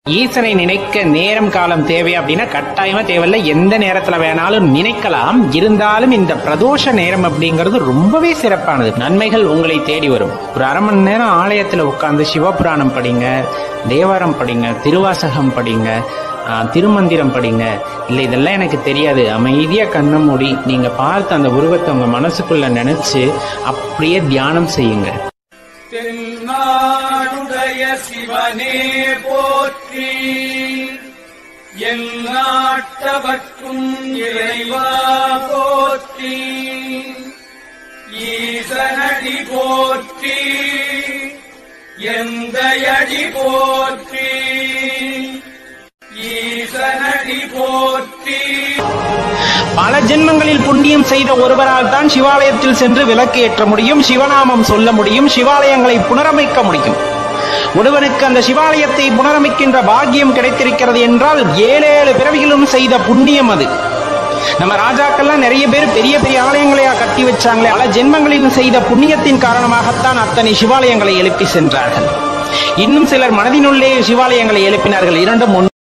ஈசனை நினைக்க நேரம் காலம் தேவை அப்படின்னா கட்டாயமா தேவையில்லை எந்த நேரத்துல வேணாலும் நினைக்கலாம் இருந்தாலும் இந்த பிரதோஷ நேரம் அப்படிங்கிறது ரொம்பவே சிறப்பானது நன்மைகள் உங்களை தேடி வரும் ஒரு அரை மணி நேரம் ஆலயத்துல உட்கார்ந்து சிவபுராணம் படிங்க தேவாரம் படிங்க திருவாசகம் படிங்க ஆ, திருமந்திரம் படிங்க இல்ல இதெல்லாம் எனக்கு தெரியாது அமைதியா கண்ணை மூடி நீங்க பார்த்து அந்த உருவத்தை உங்க மனசுக்குள்ள நினைச்சு அப்படியே தியானம் செய்யுங்க தென்னாடுடைய சிவனே போற்றி என் நாட்டவர்க்கும் இறைவா போற்றி ஈசனடி போற்றி எந்தையடி போற்றி ஈசனடி போற்றி பல ஜென்மங்களில் புண்ணியம் செய்த ஒருவரால் தான் சிவாலயத்தில் சென்று விளக்கு ஏற்ற முடியும் சிவநாமம் சொல்ல முடியும் சிவாலயங்களை புனரமைக்க முடியும் ஒருவனுக்கு அந்த சிவாலயத்தை புனரமைக்கின்ற பாக்கியம் கிடைத்திருக்கிறது என்றால் ஏழேழு பிறவிகளும் செய்த புண்ணியம் அது நம்ம ராஜாக்கள்லாம் நிறைய பேர் பெரிய பெரிய ஆலயங்களையா கட்டி வச்சாங்களே பல ஜென்மங்களில் செய்த புண்ணியத்தின் காரணமாகத்தான் அத்தனை சிவாலயங்களை எழுப்பி சென்றார்கள் இன்னும் சிலர் மனதினுள்ளே சிவாலயங்களை எழுப்பினார்கள் இரண்டும் ஒன்று